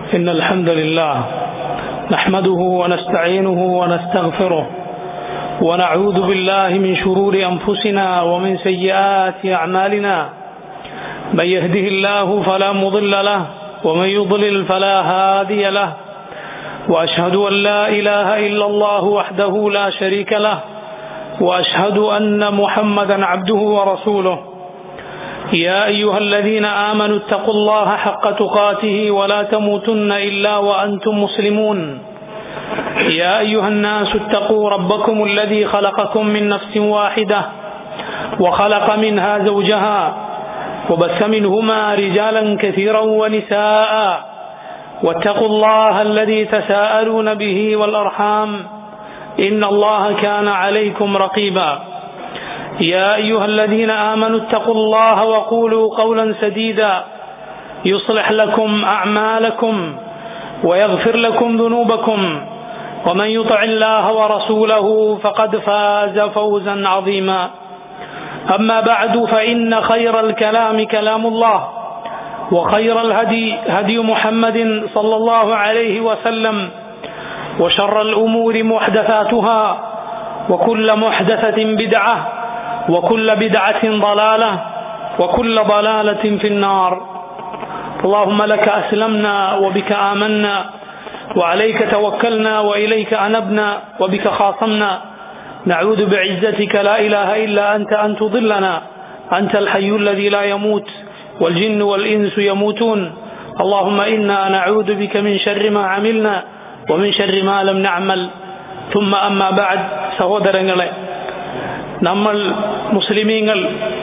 إن الحمد لله نحمده ونستعينه ونستغفره ونعوذ بالله من شرور أنفسنا ومن سيئات أعمالنا من يهده الله فلا مضل له ومن يضلل فلا هادي له وأشهد أن لا إله إلا الله وحده لا شريك له وأشهد أن محمدا عبده ورسوله يا أيها الذين آمنوا اتقوا الله حق تقاته ولا تموتن إلا وأنتم مسلمون يا أيها الناس اتقوا ربكم الذي خلقكم من نفس واحدة وخلق منها زوجها وبث منهما رجالا كثيرا ونساء واتقوا الله الذي تساءلون به والأرحام إن الله كان عليكم رقيبا يا أيها الذين آمنوا اتقوا الله وقولوا قولا سديدا يصلح لكم أعمالكم ويغفر لكم ذنوبكم ومن يطع الله ورسوله فقد فاز فوزا عظيما أما بعد فإن خير الكلام كلام الله وخير الهدي هدي محمد صلى الله عليه وسلم وشر الأمور محدثاتها وكل محدثة بدعة وكل بدعة ضلالة وكل ضلالة في النار اللهم لك أسلمنا وبك آمنا وعليك توكلنا وإليك أنبنا وبك خاصمنا نعوذ بعزتك لا إله إلا أنت أن تضلنا أنت الحي الذي لا يموت والجن والإنس يموتون اللهم إنا نعوذ بك من شر ما عملنا ومن شر ما لم نعمل ثم أما بعد സഹോദരങ്ങളെ നമ്മൾ മുസ്ലിമീങ്ങൾ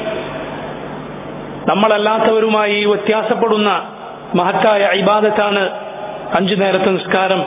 നമ്മളല്ലാത്തവരുമായി വ്യത്യാസപ്പെടുന്ന മഹത്തായ ഇബാദത്താണ് അഞ്ചു നേരത്തെ നിസ്കാരം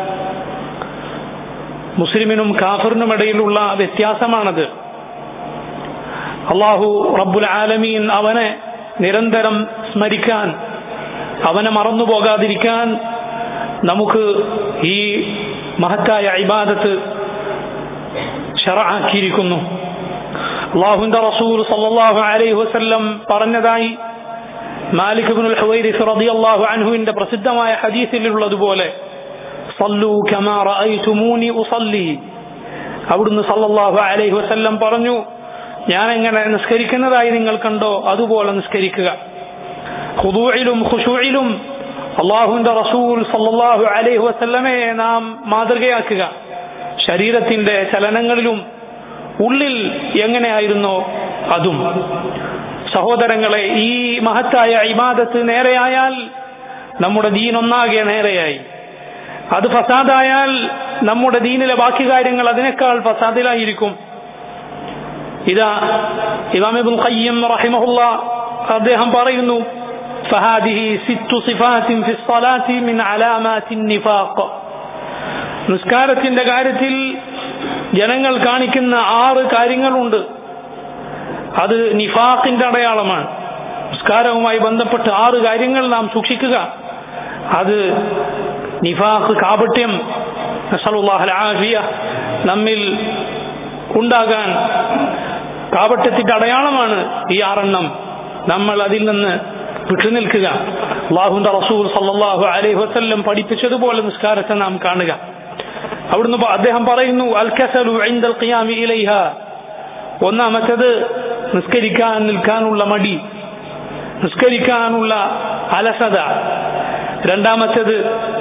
മുസ്ലിമിനും കാഫറിനും ഇടയിലുള്ള വ്യത്യാസമാണത് അള്ളാഹു റബ്ബുൽ ആലമീൻ അവനെ നിരന്തരം സ്മരിക്കാൻ അവനെ മറന്നു പോകാതിരിക്കാൻ നമുക്ക് ഈ മഹത്തായ ഇബാദത്ത് ഷറാക്കിയിരിക്കുന്നു അള്ളാഹുന്റെ റസൂൽ സല്ലല്ലാഹു അലൈഹി വസല്ലം പറഞ്ഞതായി മാലിക് ഇബ്നുൽ ഹുവൈരിസ് റളിയല്ലാഹു അൻഹുവിന്റെ പ്രസിദ്ധമായ ഹദീസിലുള്ളതുപോലെ സല്ലു കമാ റഅയ്തുമൂനി ഉസല്ലി അവിടുന്ന് സല്ലല്ലാഹു അലൈഹി വസല്ലം പറഞ്ഞു ഞാൻ എങ്ങനെ നിസ്കരിക്കുന്നതായി നിങ്ങൾ കണ്ടോ അതുപോലെ നിസ്കരിക്കുക ഖുദൂഇലും ഖുശൂഇലും അള്ളാഹുവിന്റെ റസൂൽ സല്ലല്ലാഹു അലൈഹി വസല്ലമയെ നാം മാതൃകയാക്കുക ശരീരത്തിന്റെ ചലനങ്ങളിലും ഉള്ളിൽ എങ്ങനെയായിരുന്നോ അതും സഹോദരങ്ങളെ ഈ മഹത്തായ ഇബാദത്ത് നേരെയായാൽ നമ്മുടെ ദീൻ ഒന്നാകെ നേരെയായി അത് ഫസാദായാൽ നമ്മുടെ ദീനിലെ ബാക്കി കാര്യങ്ങൾ അതിനേക്കാൾ ഫസാദിലായിരിക്കും ഇതാ ഇമാമിബുൽ ഖയ്യം റഹിമഹുല്ല അദ്ദേഹം പറയുന്നു فهذه ست صفات في الصلاة من علامات النفاق നിസ്കാരത്തിന്റെ കാര്യത്തിൽ ജനങ്ങൾ കാണിക്കുന്ന ആറ് കാര്യങ്ങളുണ്ട് അത് നിഫാഖിന്റെ അടയാളമാണ് നിസ്കാരവുമായി ബന്ധപ്പെട്ട് ആറ് കാര്യങ്ങൾ നാം സൂക്ഷിക്കുക അത് നിഫാഖ് കാപട്യം ആഫിയ നമ്മിൽ ഉണ്ടാകാൻ കാപട്യത്തിന്റെ അടയാളമാണ് ഈ ആറെണ്ണം നമ്മൾ അതിൽ നിന്ന് വിട്ടുനിൽക്കുക അള്ളാഹുന്റെ റസൂൽ സല്ലാഹു അലൈഹി വസ്ല്ലം പഠിപ്പിച്ചതുപോലെ നിസ്കാരത്തെ നാം കാണുക അവിടുന്ന് അദ്ദേഹം പറയുന്നു അൽ കസലു ഐന്ദൽ ഖിയാമി ഇലൈഹ ഒന്നാമത്തത് നിസ്കരിക്കാൻ നിൽക്കാനുള്ള മടി നിസ്കരിക്കാനുള്ള അലസത രണ്ടാമത്തത്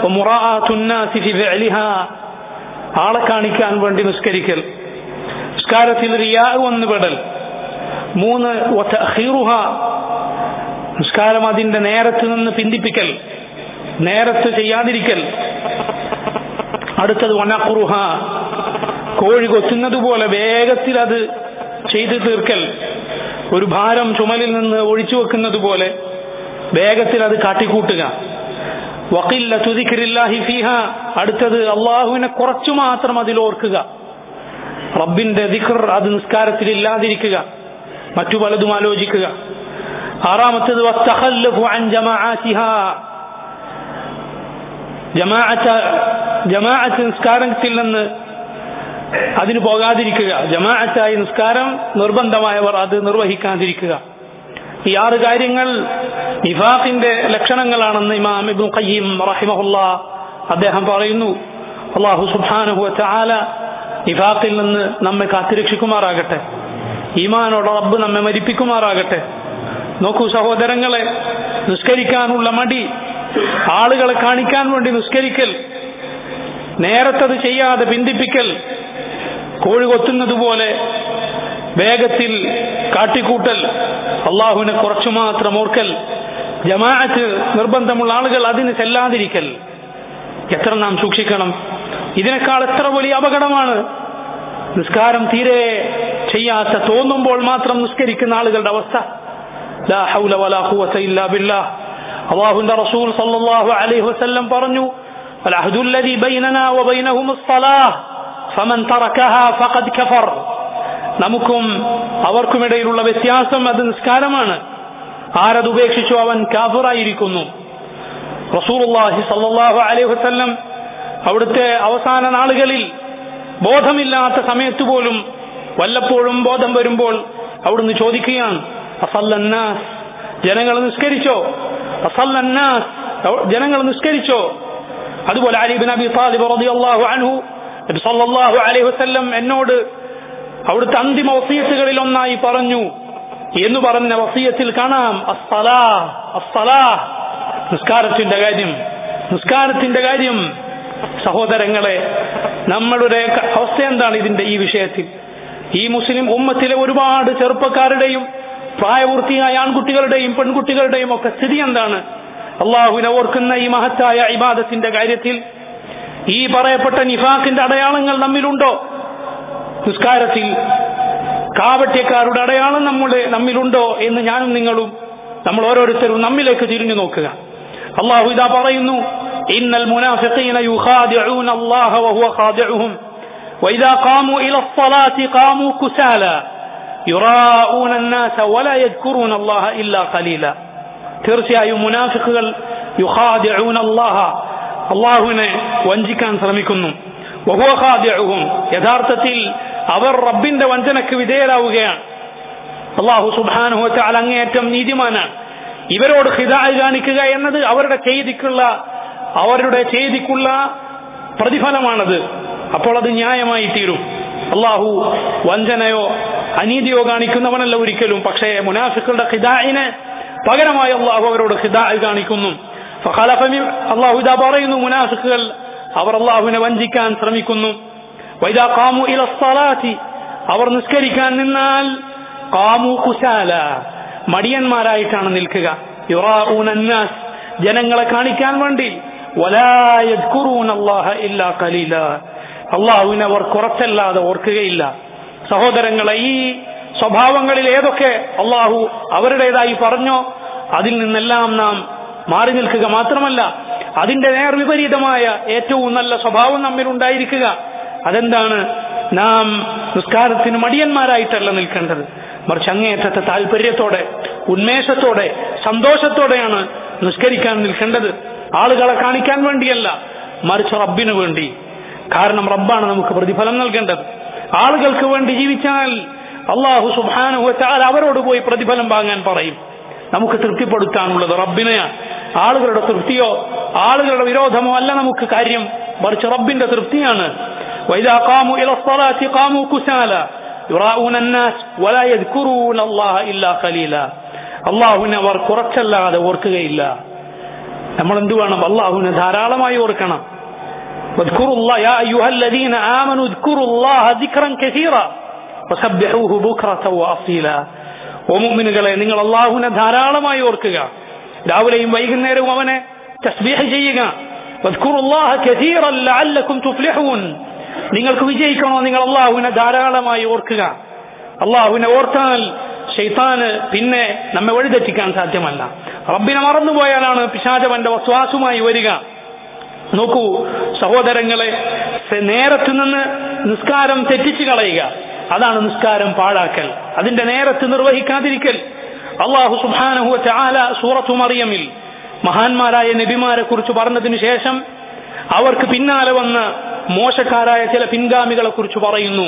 ആളെ കാണിക്കാൻ വേണ്ടി നിസ്കരിക്കൽ നിസ്കാരത്തിൽ റിയാ വന്ന് പെടൽ മൂന്ന് നിസ്കാരം അതിന്റെ നേരത്ത് നിന്ന് പിന്തിപ്പിക്കൽ നേരത്ത് ചെയ്യാതിരിക്കൽ അടുത്തത് വനക്കുറുഹ കോഴി കൊത്തുന്നത് പോലെ വേഗത്തിൽ അത് ചെയ്തു തീർക്കൽ ഒരു ഭാരം ചുമലിൽ നിന്ന് ഒഴിച്ചു വെക്കുന്നത് പോലെ വേഗത്തിൽ അത് കാട്ടിക്കൂട്ടുക വക്കില്ല തുതിക്കരില്ലാഹി ഫീഹ അടുത്തത് അള്ളാഹുവിനെ കുറച്ചു മാത്രം അതിൽ ഓർക്കുക റബ്ബിന്റെ ദിഖർ അത് നിസ്കാരത്തിൽ ഇല്ലാതിരിക്കുക മറ്റു പലതും ആലോചിക്കുക ആറാമത്തത് ജമാഅത്ത് നിസ്കാരത്തിൽ നിന്ന് അതിന് പോകാതിരിക്കുക ജമാഅത്തായി നിസ്കാരം നിർബന്ധമായവർ അത് നിർവഹിക്കാതിരിക്കുക ഈ ആറ് കാര്യങ്ങൾ നിഫാഖിന്റെ ലക്ഷണങ്ങളാണെന്ന് ഇമാം ഇബ്നു ഖയ്യിം റഹിമഹുല്ല അദ്ദേഹം പറയുന്നു അള്ളാഹു സുബ്ഹാനഹു വതആല നിഫാഖിൽ നിന്ന് നമ്മെ കാത്തിരക്ഷിക്കുമാറാകട്ടെ ഈമാനോട് റബ്ബ് നമ്മെ മരിപ്പിക്കുമാറാകട്ടെ നോക്കൂ സഹോദരങ്ങളെ നിസ്കരിക്കാനുള്ള മടി ആളുകളെ കാണിക്കാൻ വേണ്ടി നിസ്കരിക്കൽ നേരത്തത് ചെയ്യാതെ പിന്തിപ്പിക്കൽ കോഴി കൊത്തുന്നത് പോലെ വേഗത്തിൽ കാട്ടിക്കൂട്ടൽ അള്ളാഹുവിനെ കുറച്ചു മാത്രം ഓർക്കൽ ജമാഅത്ത് നിർബന്ധമുള്ള ആളുകൾ അതിന് ചെല്ലാതിരിക്കൽ എത്ര നാം സൂക്ഷിക്കണം ഇതിനേക്കാൾ എത്ര വലിയ അപകടമാണ് നിസ്കാരം തീരെ ചെയ്യാത്ത തോന്നുമ്പോൾ മാത്രം നിസ്കരിക്കുന്ന ആളുകളുടെ അവസ്ഥ ലാ ഹൗല വലാ ഖുവത ഇല്ലാ ബില്ലാഹ് അല്ലാഹുവിന്റെ റസൂൽ സല്ലല്ലാഹു അലൈഹി വസല്ലം പറഞ്ഞു العهد الذي بيننا وبينهم الصلاة فمن تركها فقد كفر നമുക്കും അവർക്കുമിടയിലുള്ള വ്യത്യാസം അത് നിസ്കാരമാണ് ആരത് ഉപേക്ഷിച്ചു അവൻ കാഫിറായിരിക്കുന്നു റസൂലുള്ളാഹി സല്ലല്ലാഹു അലൈഹി വസല്ലം അവിടുത്തെ അവസാന നാളുകളിൽ ബോധമില്ലാത്ത സമയത്ത് പോലും വല്ലപ്പോഴും ബോധം വരുമ്പോൾ അവിടുന്ന് ചോദിക്കുകയാണ് അസല്ലന്നാസ് ജനങ്ങൾ നിസ്കരിച്ചോ അസല്ലന്നാസ് ജനങ്ങൾ നിസ്കരിച്ചോ അതുപോലെ അലിബിൻ അബി താലിബ് റളിയല്ലാഹു അൻഹു നബി സല്ലല്ലാഹു അലൈഹി വസല്ലം എന്നോട് അവിടുത്തെ അന്തിമ വസീയത്തുകളിൽ ഒന്നായി പറഞ്ഞു എന്ന് പറഞ്ഞ വസീയത്തിൽ കാണാം അസ്സലാ അസ്സലാ നിസ്കാരത്തിന്റെ കാര്യം നിസ്കാരത്തിന്റെ കാര്യം സഹോദരങ്ങളെ നമ്മളുടെ അവസ്ഥ എന്താണ് ഇതിന്റെ ഈ വിഷയത്തിൽ ഈ മുസ്ലിം ഉമ്മത്തിലെ ഒരുപാട് ചെറുപ്പക്കാരുടെയും പ്രായപൂർത്തിയായ ആൺകുട്ടികളുടെയും പെൺകുട്ടികളുടെയും ഒക്കെ സ്ഥിതി എന്താണ് അള്ളാഹുവിനെ ഓർക്കുന്ന ഈ മഹത്തായ ഇബാദത്തിന്റെ കാര്യത്തിൽ ഈ പറയപ്പെട്ട നിഫാഖിന്റെ അടയാളങ്ങൾ നമ്മിലുണ്ടോ നിസ്കാരത്തിൽ കാവട്യക്കാരുടെ അടയാളം നമ്മുടെ നമ്മിലുണ്ടോ എന്ന് ഞാനും നിങ്ങളും നമ്മൾ ഓരോരുത്തരും നമ്മിലേക്ക് തിരിഞ്ഞു നോക്കുക അള്ളാഹു ഇതാ പറയുന്നു ഇന്നൽ മുനാഫിഖീന യുഖാദിഊന അല്ലാഹ വഹുവ ഖാദിഉഹും وإذا قاموا إلى الصلاة قاموا كسالى يراءون الناس ولا يذكرون الله إلا قليلا തീർച്ചയായും മുനാഫിക്കുകൾ യുഖാദിഊന അല്ലാഹ അള്ളാഹുവിനെ വഞ്ചിക്കാൻ ശ്രമിക്കുന്നു വഹുവ ഖാദിഉഹും യഥാർത്ഥത്തിൽ അവർ റബ്ബിന്റെ വഞ്ചനക്ക് വിധേയരാവുകയാണ് അള്ളാഹു സുബ്ഹാനഹു വതആല അങ്ങേയറ്റം നീതിമാനാണ് ഇവരോട് ഹിദായ കാണിക്കുക എന്നത് അവരുടെ ചെയ്തിക്കുള്ള അവരുടെ ചെയ്തിക്കുള്ള പ്രതിഫലമാണത് അപ്പോൾ അത് ന്യായമായി തീരും അള്ളാഹു വഞ്ചനയോ അനീതിയോ കാണിക്കുന്നവനല്ല ഒരിക്കലും പക്ഷേ മുനാഫിക്കുകളുടെ ഹിദായിന് പകരമായി അള്ളാഹു അവരോട് ഹിദായ കാണിക്കുന്നു അള്ളാഹു ഇതാ പറയുന്നു മുനാഫിക്കുകൾ അവർ അള്ളാഹുവിനെ വഞ്ചിക്കാൻ ശ്രമിക്കുന്നു വൈദാ കാമു ഇല സ്വലാത്തി അവർ നിസ്കരിക്കാൻ നിന്നാൽ കാമു കുശാല മടിയന്മാരായിട്ടാണ് നിൽക്കുക യുറാഊനന്നാസ് ജനങ്ങളെ കാണിക്കാൻ വേണ്ടി അള്ളാഹുവിനെ അവർ കുറച്ചല്ലാതെ ഓർക്കുകയില്ല സഹോദരങ്ങളെ ഈ സ്വഭാവങ്ങളിൽ ഏതൊക്കെ അള്ളാഹു അവരുടേതായി പറഞ്ഞോ അതിൽ നിന്നെല്ലാം നാം മാറി നിൽക്കുക മാത്രമല്ല അതിന്റെ നേർവിപരീതമായ ഏറ്റവും നല്ല സ്വഭാവം നമ്മിൽ ഉണ്ടായിരിക്കുക അതെന്താണ് നാം നിസ്കാരത്തിന് മടിയന്മാരായിട്ടല്ല നിൽക്കേണ്ടത് മറിച്ച് അങ്ങേയറ്റത്തെ താല്പര്യത്തോടെ ഉന്മേഷത്തോടെ സന്തോഷത്തോടെയാണ് നിസ്കരിക്കാൻ നിൽക്കേണ്ടത് ആളുകളെ കാണിക്കാൻ വേണ്ടിയല്ല മറിച്ച് റബ്ബിന് വേണ്ടി കാരണം റബ്ബാണ് നമുക്ക് പ്രതിഫലം നൽകേണ്ടത് ആളുകൾക്ക് വേണ്ടി ജീവിച്ചാൽ അള്ളാഹു സുബാനുവച്ചാൽ അവരോട് പോയി പ്രതിഫലം വാങ്ങാൻ പറയും നമുക്ക് തൃപ്തിപ്പെടുത്താനുള്ളത് റബ്ബിനെയാണ് ആളുകളുടെ തൃപ്തിയോ ആളുകളുടെ വിരോധമോ അല്ല നമുക്ക് കാര്യം മറിച്ച് റബ്ബിന്റെ തൃപ്തിയാണ് وإذا قاموا إلى الصلاة قاموا كسالى يراؤون الناس ولا يذكرون الله إلا قليلا അള്ളാഹുവിനെ അവർ കുറച്ചല്ലാതെ ഓർക്കുകയില്ല നമ്മൾ എന്ത് വേണം അള്ളാഹുവിനെ ധാരാളമായി ഓർക്കണം واذكروا الله يا أيها الذين آمنوا اذكروا الله ذكرا كثيرا وسبحوه بكرة وأصيلا ومؤمنകളെ നിങ്ങൾ അള്ളാഹുവിനെ ധാരാളമായി ഓർക്കുക രാവിലെയും വൈകുന്നേരവും അവനെ തസ്ബീഹ് ചെയ്യുക واذكروا الله كثيرا لعلكم تفلحون നിങ്ങൾക്ക് വിജയിക്കണോ നിങ്ങൾ അള്ളാഹുവിനെ ധാരാളമായി ഓർക്കുക അള്ളാഹുവിനെ ഓർത്താൽ ഷെയ്ത്താന് പിന്നെ നമ്മെ വഴിതെറ്റിക്കാൻ സാധ്യമല്ല റബ്ബിനെ മറന്നുപോയാലാണ് പിശാചവന്റെ വസ്വാസുമായി വരിക നോക്കൂ സഹോദരങ്ങളെ നേരത്ത് നിന്ന് നിസ്കാരം തെറ്റിച്ചു കളയുക അതാണ് നിസ്കാരം പാഴാക്കൽ അതിന്റെ നേരത്ത് നിർവഹിക്കാതിരിക്കൽ അള്ളാഹു സുബാനഹു ചാല സൂറത്തു മറിയമിൽ മഹാന്മാരായ നബിമാരെ കുറിച്ച് പറഞ്ഞതിനു ശേഷം അവർക്ക് പിന്നാലെ വന്ന് മോശക്കാരായ ചില പിൻഗാമികളെ കുറിച്ച് പറയുന്നു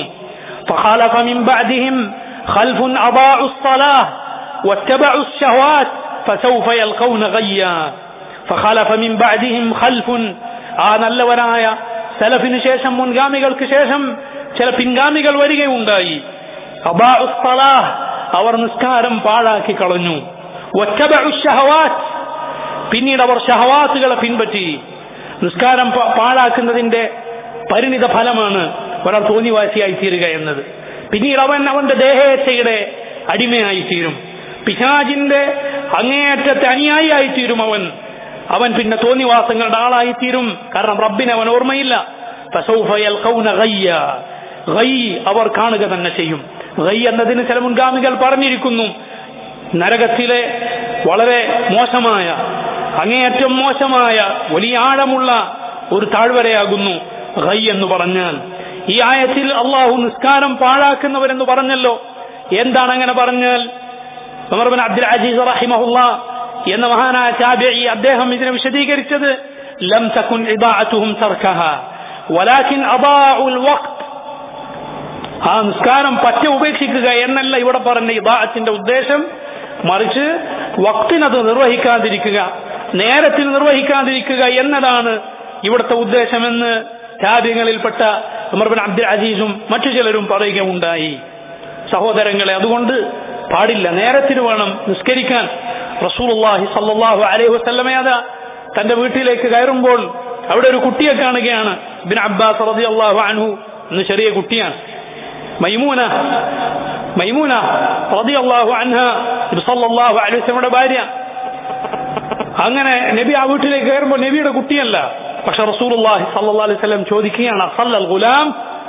فخالف من بعدهم خلف أضاعوا الصلاة واتبعوا الشهوات فسوف يلقون غيا فخلف من بعدهم خلف ആ നല്ലവരായ സലഫിന് ശേഷം മുൻഗാമികൾക്ക് ശേഷം ചില പിൻഗാമികൾ വരികയുണ്ടായി അബാഉ സ്സലാഹ് അവർ നിസ്കാരം പാഴാക്കി കളഞ്ഞു വറ്റബഉ ഷഹവാത്ത് പിന്നീട് അവർ ഷഹവാത്തുകളെ പിൻപറ്റി നിസ്കാരം പ- പാഴാക്കുന്നതിന്റെ പരിണിത ഫലമാണ് ഒരാൾ തോന്നിവാസിയായി തീരുക എന്നത് പിന്നീട് അവൻ അവന്റെ ദേഹേച്ഛയുടെ അടിമയായി തീരും പിശാജിന്റെ അങ്ങേയറ്റത്തെ അനുയായിയായി തീരും അവൻ അവൻ പിന്നെ തോന്നിവാസങ്ങളുടെ ആളായി തീരും കാരണം റബ്ബിന് അവൻ ഓർമ്മയില്ല ഫസൗഫ യൽഖൗന ഗയ്യ. ഗയ് അവർ കാണുക തന്നെ ചെയ്യും ഗയ് എന്നതിന് ചില മുൻഗാമികൾ പറഞ്ഞിരിക്കുന്നു നരകത്തിലെ വളരെ മോശമായ അങ്ങേയറ്റം മോശമായ വലിയ ആഴമുള്ള ഒരു താഴ്വരയാകുന്നു ഗൈ എന്ന് പറഞ്ഞാൽ ഈ ആയത്തിൽ അള്ളാഹു നിസ്കാരം പാഴാക്കുന്നവരെന്ന് പറഞ്ഞല്ലോ എന്താണ് അങ്ങനെ പറഞ്ഞാൽ ഉമർ ബിൻ അബ്ദുൽ അസീസ് റഹിമഹുല്ല എന്ന മഹാനായ താബിഈ അദ്ദേഹം ഇതിനെ വിശദീകരിച്ചത് ലം തകുൻ ഇദാഅത്തുഹും തർക്കഹ വലാകിൻ അദാഉൽ വഖ്ത് ആ നിസ്കാരം പറ്റ ഉപേക്ഷിക്കുക എന്നല്ല ഇവിടെ പറഞ്ഞ ഇബാഅത്തിന്റെ ഉദ്ദേശം മറിച്ച് വക്തിനത് നിർവഹിക്കാതിരിക്കുക നേരത്തിൽ നിർവഹിക്കാതിരിക്കുക എന്നതാണ് ഇവിടുത്തെ ഉദ്ദേശമെന്ന് ത്യാഗങ്ങളിൽപ്പെട്ട ഉമർബിൻ അബ്ദുൽ അസീസും മറ്റു ചിലരും പറയുകയുണ്ടായി സഹോദരങ്ങളെ അതുകൊണ്ട് പാടില്ല നേരത്തിന് വേണം നിസ്കരിക്കാൻ റസൂലുള്ളാഹി സല്ലല്ലാഹു അലൈഹി വസല്ലമ അതാ തന്റെ വീട്ടിലേക്ക് കയറുമ്പോൾ അവിടെ ഒരു കുട്ടിയെ കാണുകയാണ് ബിൻ അബ്ബാസ് റളിയല്ലാഹു അൻഹു എന്ന് ചെറിയ കുട്ടിയാണ് മൈമൂന മൈമൂന റളിയല്ലാഹു അൻഹ നബി സല്ലല്ലാഹു അലൈഹി വസല്ലമയുടെ ഭാര്യ അങ്ങനെ നബി ആ വീട്ടിലേക്ക് കയറുമ്പോൾ നബിയുടെ കുട്ടിയല്ല പക്ഷെ റസൂലുള്ളാഹി സല്ലല്ലാഹു അലൈഹി വസല്ലം ചോദിക്കുകയാണ് സല്ലൽ ഗുലാം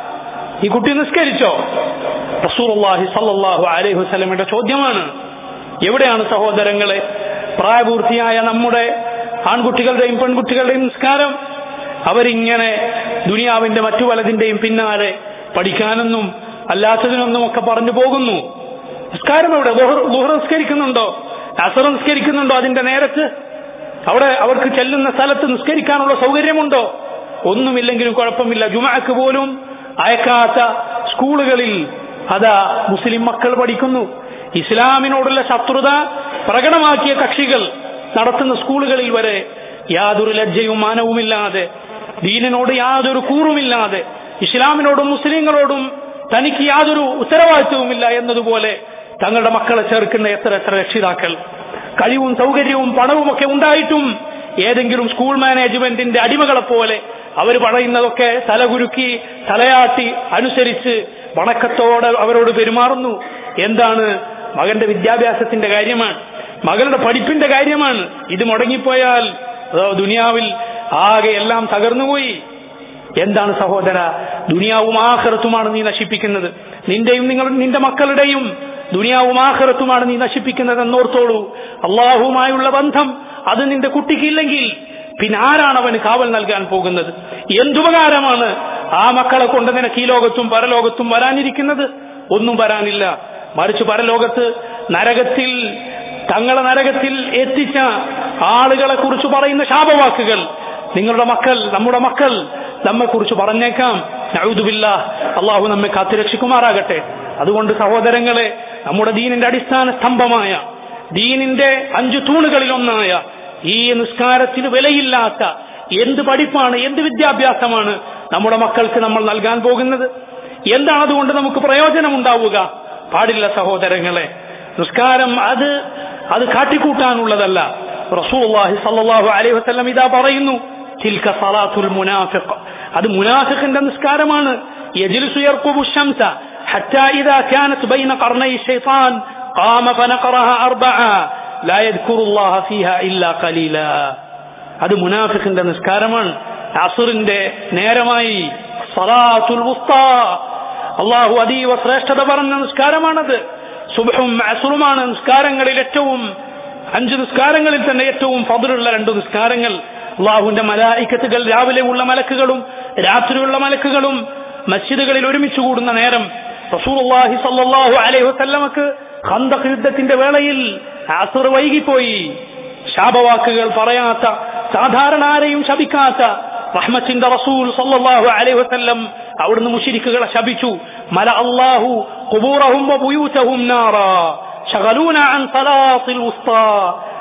ഈ കുട്ടി നിസ്കരിച്ചോ റസൂലുള്ളാഹി സല്ലല്ലാഹു അലൈഹി വസല്ലമയുടെ ചോദ്യമാണ് എവിടെയാണ് സഹോദരങ്ങളെ പ്രായപൂർത്തിയായ നമ്മുടെ ആൺകുട്ടികളുടെയും പെൺകുട്ടികളുടെയും നിസ്കാരം അവരിങ്ങനെ ദുനിയാവിന്റെ മറ്റു പലതിന്റെയും പിന്നാലെ പഠിക്കാനെന്നും അല്ലാത്തതിനൊന്നും ഒക്കെ പറഞ്ഞു പോകുന്നു നിസ്കാരം എവിടെ ലുഹർ നിസ്കരിക്കുന്നുണ്ടോ അസർ നിസ്കരിക്കുന്നുണ്ടോ അതിന്റെ നേരത്ത് അവിടെ അവർക്ക് ചെല്ലുന്ന സ്ഥലത്ത് നിസ്കരിക്കാനുള്ള സൗകര്യമുണ്ടോ ഒന്നുമില്ലെങ്കിലും കുഴപ്പമില്ല ജുമാക്ക് പോലും അയക്കാത്ത സ്കൂളുകളിൽ അതാ മുസ്ലിം മക്കൾ പഠിക്കുന്നു ഇസ്ലാമിനോടുള്ള ശത്രുത പ്രകടമാക്കിയ കക്ഷികൾ നടത്തുന്ന സ്കൂളുകളിൽ വരെ യാതൊരു ലജ്ജയും മാനവുമില്ലാതെ ദീനിനോട് യാതൊരു കൂറുമില്ലാതെ ഇസ്ലാമിനോടും മുസ്ലിങ്ങളോടും തനിക്ക് യാതൊരു ഉത്തരവാദിത്വവുമില്ല എന്നതുപോലെ തങ്ങളുടെ മക്കളെ ചേർക്കുന്ന എത്ര എത്ര രക്ഷിതാക്കൾ കഴിവും സൗകര്യവും പണവും ഒക്കെ ഉണ്ടായിട്ടും ഏതെങ്കിലും സ്കൂൾ മാനേജ്മെന്റിന്റെ അടിമകളെ പോലെ അവർ പറയുന്നതൊക്കെ തലകുരുക്കി തലയാട്ടി അനുസരിച്ച് വണക്കത്തോടെ അവരോട് പെരുമാറുന്നു എന്താണ് മകന്റെ വിദ്യാഭ്യാസത്തിന്റെ കാര്യമാണ് മകളുടെ പഠിപ്പിന്റെ കാര്യമാണ് ഇത് മുടങ്ങിപ്പോയാൽ അതോ ദുനിയാവിൽ ആകെ എല്ലാം തകർന്നുപോയി എന്താണ് സഹോദര ദുനിയാവും ആഹ്റത്തുമാണ് നീ നശിപ്പിക്കുന്നത് നിന്റെയും നിങ്ങൾ നിന്റെ മക്കളുടെയും ദുനിയാവും ആഹ്റത്തുമാണ് നീ നശിപ്പിക്കുന്നത് എന്നോർത്തോളൂ അള്ളാഹുമായുള്ള ബന്ധം അത് നിന്റെ കുട്ടിക്കില്ലെങ്കിൽ പിന്നെ ആരാണ് അവന് കാവൽ നൽകാൻ പോകുന്നത് എന്തുപകാരമാണ് ആ മക്കളെ കൊണ്ട് നിനക്ക് ഈ ലോകത്തും പരലോകത്തും വരാനിരിക്കുന്നത് ഒന്നും വരാനില്ല മറിച്ച് പരലോകത്ത് നരകത്തിൽ തങ്ങളെ നരകത്തിൽ എത്തിച്ച ആളുകളെ കുറിച്ച് പറയുന്ന ശാപവാക്കുകൾ നിങ്ങളുടെ മക്കൾ നമ്മുടെ മക്കൾ നമ്മെ കുറിച്ച് പറഞ്ഞേക്കാം നഴുതുമില്ല അള്ളാഹു നമ്മെ കാത്തുരക്ഷിക്കുമാറാകട്ടെ അതുകൊണ്ട് സഹോദരങ്ങളെ നമ്മുടെ ദീനിന്റെ അടിസ്ഥാന സ്തംഭമായ ദീനിന്റെ അഞ്ചു തൂണുകളിലൊന്നായ ഈ നിസ്കാരത്തിന് വിലയില്ലാത്ത എന്ത് പഠിപ്പാണ് എന്ത് വിദ്യാഭ്യാസമാണ് നമ്മുടെ മക്കൾക്ക് നമ്മൾ നൽകാൻ പോകുന്നത് എന്താണ് അതുകൊണ്ട് നമുക്ക് പ്രയോജനമുണ്ടാവുക പാടില്ല സഹോദരങ്ങളെ നിസ്കാരം അത് അത് കാട്ടിക്കൂട്ടാനുള്ളതല്ല റസൂലുള്ളാഹി സല്ലല്ലാഹു അലൈഹി വസല്ലം ഇതാ പറയുന്നു തിൽക സലാത്തുൽ മുനാഫിഖ് അത് മുനാഫിഖിന്റെ നിസ്കാരമാണ് യജ്ലിസു യർഖുബു الشمس حتى إذا كانت بين قرني الشيطان قام فنقرها أربعة لا يذكر الله فيها إلا قليلا അത് മുനാഫിഖിന്റെ നിസ്കാരമാണ് അസുറിന്റെ നേരമായി സലാത്തുൽ വുസ്താ അള്ളാഹു അതീവ ശ്രേഷ്ഠത പറഞ്ഞ നിസ്കാരമാണത് സുബഹും അസുറുമാണ് നിസ്കാരങ്ങളിൽ ഏറ്റവും അഞ്ച് നിസ്കാരങ്ങളിൽ തന്നെ ഏറ്റവും ഫതിലുള്ള രണ്ട് നിസ്കാരങ്ങൾ അള്ളാഹുവിന്റെ മലായിക്കത്തുകൾ രാവിലെ ഉള്ള മലക്കുകളും രാത്രിയുള്ള മലക്കുകളും മസ്ജിദുകളിൽ ഒരുമിച്ച് കൂടുന്ന നേരം റസൂലുള്ളാഹി സല്ലല്ലാഹു അലൈഹി വസല്ലമക്ക് ഖന്തഖ് യുദ്ധത്തിന്റെ വേളയിൽ അസുർ വൈകിപ്പോയി ശാപവാക്കുകൾ പറയാത്ത സാധാരണ ആരെയും ശപിക്കാത്ത റഹ്മത്തിന്റെ റസൂൽ സല്ലല്ലാഹു അലൈഹി വസല്ലം അവിടുന്ന് മുഷിരിക്കുകളെ ശപിച്ചു മല അല്ലാഹു ഖുബൂറഹും വബുയൂതഹും നാറാ ശഗലൂന അൻ സലാത്തിൽ ഉസ്താ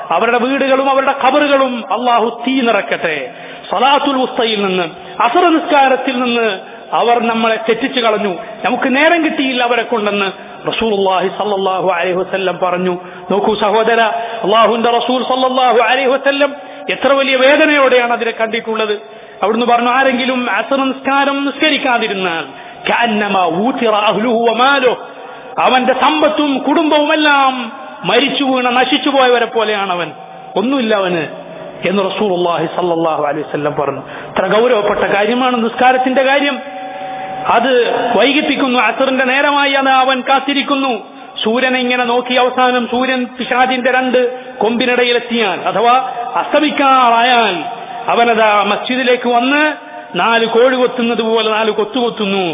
അവരുടെ വീടുകളും അവരുടെ ഖബറുകളും അള്ളാഹു തീ നിറക്കട്ടെ സലാത്തുൽ ഉസ്തയിൽ നിന്ന് അസറ നിസ്കാരത്തിൽ നിന്ന് അവർ നമ്മളെ തെറ്റിച്ചു കളഞ്ഞു നമുക്ക് നേരം കിട്ടിയില്ല അവരെ കൊണ്ടെന്ന് റസൂലുള്ളാഹി സല്ലല്ലാഹു അലൈഹി വസല്ലം പറഞ്ഞു നോക്കൂ സഹോദര അള്ളാഹുവിന്റെ റസൂൽ സല്ലല്ലാഹു അലൈഹി വസല്ലം എത്ര വലിയ വേദനയോടെയാണ് അതിനെ കണ്ടിട്ടുള്ളത് അവിടുന്ന് പറഞ്ഞു ആരെങ്കിലും അസർ നിസ്കാരം നിസ്കരിക്കാതിരുന്നാൽ കഅന്നമാ ഊതിറ അഹ്ലുഹു വമാലുഹു അവന്റെ സമ്പത്തും കുടുംബവുമെല്ലാം മരിച്ചു വീണ നശിച്ചു പോയവരെ പോലെയാണ് അവൻ ഒന്നുമില്ല അവന് എന്ന് റസൂലുള്ളാഹി സല്ലല്ലാഹു അലൈഹി വസല്ലം പറഞ്ഞു ഇത്ര ഗൗരവപ്പെട്ട കാര്യമാണ് നിസ്കാരത്തിന്റെ കാര്യം അത് വൈകിപ്പിക്കുന്നു അസറിന്റെ നേരമായി അത് അവൻ കാത്തിരിക്കുന്നു സൂര്യനെ ഇങ്ങനെ നോക്കി അവസാനം സൂര്യൻ പിശാജിന്റെ രണ്ട് കൊമ്പിനിടയിലെത്തിയാൽ അഥവാ അസ്തമിക്കാറായാൽ അവനതാ മസ്ജിദിലേക്ക് വന്ന് നാല് കോഴി കൊത്തുന്നത് പോലെ നാല് കൊത്തുകൊത്തുന്നു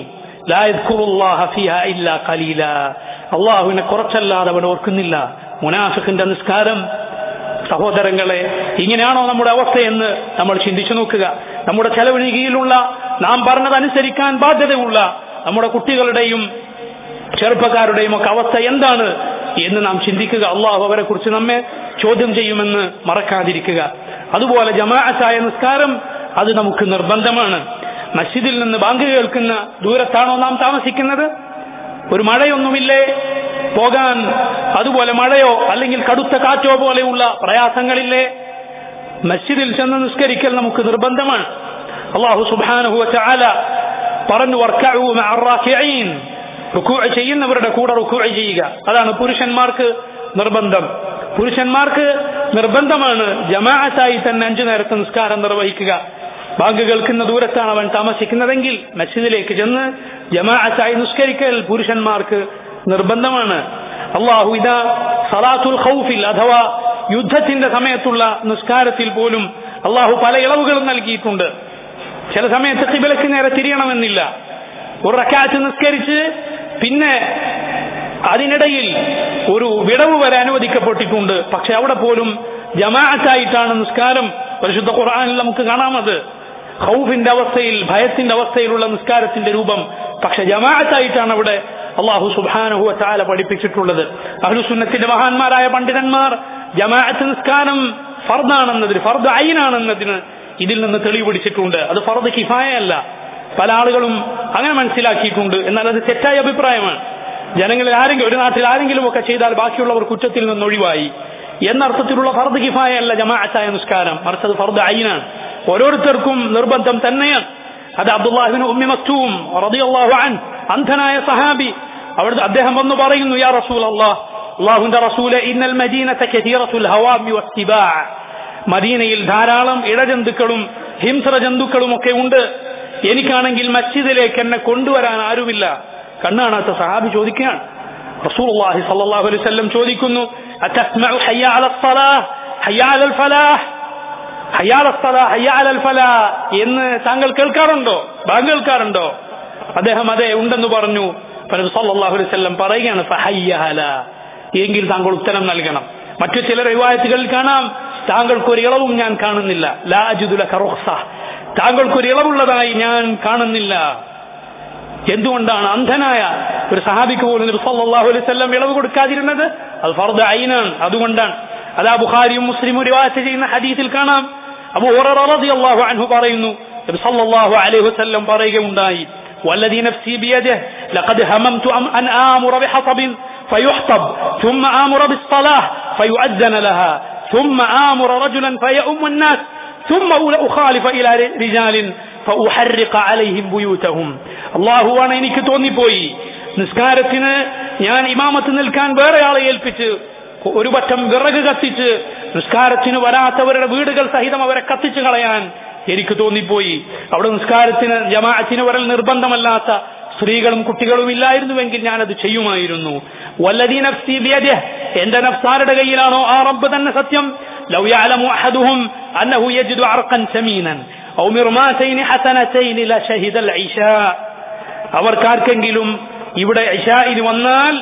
അള്ളാഹുവിനെ കുറച്ചല്ലാതെ അവൻ ഓർക്കുന്നില്ല മുനാഫിഖിന്റെ നിസ്കാരം സഹോദരങ്ങളെ ഇങ്ങനെയാണോ നമ്മുടെ അവസ്ഥയെന്ന് നമ്മൾ ചിന്തിച്ചു നോക്കുക നമ്മുടെ ചെലവിന് കീഴിലുള്ള നാം പറഞ്ഞതനുസരിക്കാൻ ബാധ്യതയുള്ള നമ്മുടെ കുട്ടികളുടെയും ചെറുപ്പക്കാരുടെയും ഒക്കെ അവസ്ഥ എന്താണ് എന്ന് നാം ചിന്തിക്കുക അള്ളാഹു അവരെ കുറിച്ച് നമ്മെ ചോദ്യം ചെയ്യുമെന്ന് മറക്കാതിരിക്കുക അതുപോലെ ജമാഅത്തായ നിസ്കാരം അത് നമുക്ക് നിർബന്ധമാണ് മസ്ജിദിൽ നിന്ന് ബാങ്ക് കേൾക്കുന്ന ദൂരത്താണോ നാം താമസിക്കുന്നത് ഒരു മഴയൊന്നുമില്ലേ പോകാൻ അതുപോലെ മഴയോ അല്ലെങ്കിൽ കടുത്ത കാറ്റോ പോലെയുള്ള പ്രയാസങ്ങളില്ലേ മസ്ജിദിൽ ചെന്ന് നിസ്കരിക്കൽ നമുക്ക് നിർബന്ധമാണ് അള്ളാഹു സുബാനഹു ചാല പറഞ്ഞു റുക്കൂ ചെയ്യുന്നവരുടെ കൂടെ റുക്കൂ ചെയ്യുക അതാണ് പുരുഷന്മാർക്ക് നിർബന്ധം പുരുഷന്മാർക്ക് നിർബന്ധമാണ് ജമാഅത്തായി തന്നെ അഞ്ചു നേരത്തെ നിസ്കാരം നിർവഹിക്കുക ബാങ്ക് കേൾക്കുന്ന ദൂരത്താണ് അവൻ താമസിക്കുന്നതെങ്കിൽ മസ്ജിദിലേക്ക് ചെന്ന് ജമാഅത്തായി നിസ്കരിക്കൽ പുരുഷന്മാർക്ക് നിർബന്ധമാണ് അള്ളാഹു ഇതാ സലാത്തുൽ ഖൗഫിൽ അഥവാ യുദ്ധത്തിന്റെ സമയത്തുള്ള നിസ്കാരത്തിൽ പോലും അള്ളാഹു പല ഇളവുകളും നൽകിയിട്ടുണ്ട് ചില സമയത്ത് കിബിലക്ക് നേരെ തിരിയണമെന്നില്ല ഒരു റക്കാറ്റ് നിസ്കരിച്ച് പിന്നെ അതിനിടയിൽ ഒരു വിടവ് വരെ അനുവദിക്കപ്പെട്ടിട്ടുണ്ട് പക്ഷെ അവിടെ പോലും ജമാഅത്തായിട്ടാണ് നിസ്കാരം പരിശുദ്ധ ഖുർആനിൽ നമുക്ക് കാണാമത് ഖൗഫിന്റെ അവസ്ഥയിൽ ഭയത്തിന്റെ അവസ്ഥയിലുള്ള നിസ്കാരത്തിന്റെ രൂപം പക്ഷെ ജമാഅത്തായിട്ടാണ് അവിടെ അള്ളാഹു സുബാനഹു ചാല പഠിപ്പിച്ചിട്ടുള്ളത് അഹ്ലുസുന്നത്തിന്റെ മഹാന്മാരായ പണ്ഡിതന്മാർ ജമാഅത്ത് നിസ്കാരം ഫർദാണെന്നതിന് ഫർദ് ഐനാണെന്നതിന് ഇതിൽ നിന്ന് തെളിവ് പിടിച്ചിട്ടുണ്ട് അത് ഫർദ് കിഫായല്ല പല ആളുകളും അങ്ങനെ മനസ്സിലാക്കിയിട്ടുണ്ട് എന്നാൽ അത് തെറ്റായ അഭിപ്രായമാണ് ജനങ്ങളിൽ ആരെങ്കിലും ഒരു നാട്ടിൽ ആരെങ്കിലും ഒക്കെ ചെയ്താൽ ബാക്കിയുള്ളവർ കുറ്റത്തിൽ നിന്ന് ഒഴിവായി എന്നർത്ഥത്തിലുള്ള ഫർദ് കിഫായ അല്ല ജമാഅത്തായ നിസ്കാരം മറിച്ച് അത് ഫർദ് ഐനാണ് ഓരോരുത്തർക്കും നിർബന്ധം തന്നെയാണ് അത് അബ്ദുല്ലാഹിബിൻ ഉമ്മി മക്തൂം റളിയല്ലാഹു അൻ അന്ധനായ സഹാബി അവിടെ അദ്ദേഹം വന്നു പറയുന്നു യാ റസൂൽ അല്ലാഹ് അള്ളാഹുന്റെ റസൂലെ ഇന്നൽ മദീനത്തെ കഥീറത്തുൽ ഹവാമി വസ്തിബാ മദീനയിൽ ധാരാളം ഇഴജന്തുക്കളും ഹിംസ്ര ജന്തുക്കളും ഒക്കെ ഉണ്ട് എനിക്കാണെങ്കിൽ മസ്ജിദിലേക്ക് എന്നെ കൊണ്ടുവരാൻ ആരുമില്ല കണ്ണാണാത്ത സഹാബി ചോദിക്കുകയാണ് റസൂലുള്ളാഹി സല്ലല്ലാഹു അലൈഹി വസല്ലം ചോദിക്കുന്നു അതസ്മഉ ഹയ്യ അലൽ സ്വലാഹ് ഹയ്യ അലൽ ഫലാഹ് ഹയ്യ അലൽ സ്വലാഹ് ഹയ്യ അലൽ ഫലാഹ് എന്ന് താങ്കൾ കേൾക്കാറുണ്ടോ ബാങ്ക് കേൾക്കാറുണ്ടോ അദ്ദേഹം അതെ ഉണ്ടെന്ന് പറഞ്ഞു സല്ലല്ലാഹു അലൈഹി വസല്ലം പറയുകയാണ് ഫഹയ്യ അല എങ്കിൽ താങ്കൾ ഉത്തരം നൽകണം മറ്റു ചില റിവായത്തുകളിൽ കാണാം താങ്കൾക്കൊരു ഇളവും ഞാൻ കാണുന്നില്ല ലാജുദുല കറുഹ്സ താങ്കൾക്കൊരു ഇളവുള്ളതായി ഞാൻ കാണുന്നില്ല എന്തുകൊണ്ടാണ് അന്ധനായ ഒരു സഹാബിക്ക് പോലും സല്ലല്ലാഹു അലൈഹി വസല്ലം ഇളവ് കൊടുക്കാതിരുന്നത് അത് ഫർദ് ഐനാണ് അതുകൊണ്ടാണ് അതാ ബുഖാരിയും മുസ്ലിമും റിവായത്ത് ചെയ്യുന്ന ഹദീസിൽ കാണാം അബൂ ഹുറൈറ റളിയല്ലാഹു അൻഹു പറയുന്നു നബി സല്ലല്ലാഹു അലൈഹി വസല്ലം പറയുകയുണ്ടായി والذي نفسي بيده لقد هممت أن آمر بحطب فيحطب ثم آمر بالصلاة فيؤذن لها ثم آمر رجلا فيؤم الناس ثم أخالف إلى رجال فأحرق عليهم بيوتهم الله وانا എനിക്ക് തോന്നിപ്പോയി നിസ്കാരത്തിന് ഞാൻ ഇമാമത്ത് നിൽക്കാൻ വേറെ ആളെ ഏൽപ്പിച്ച് ഒരു പറ്റം വിറക് കത്തിച്ച് നിസ്കാരത്തിന് വരാത്തവരുടെ വീടുകൾ സഹിതം അവരെ കത്തിച്ചു കളയാൻ എനിക്ക് തോന്നിപ്പോയി അവിടെ നിസ്കാരത്തിന് ജമാഅത്തിന് വരൽ നിർബന്ധമല്ലാത്ത സ്ത്രീകളും കുട്ടികളും ഇല്ലായിരുന്നുവെങ്കിൽ ഞാൻ അത് ചെയ്യുമായിരുന്നു വല്ലതീ നഫ്സി ബിയദിഹ് എന്റെ നഫ്സാരുടെ കയ്യിലാണോ ആ റബ്ബ് തന്നെ സത്യം ലൗ യഅലമു അഹദുഹും അന്നഹു യജിദു അർഖൻ സമീനൻ ഔ മിർമാതൈൻ ഹസനതൈൻ ലശഹിദ അൽഇശാ അവർക്കാർക്കെങ്കിലും ഇവിടെ ഇശായിൽ വന്നാൽ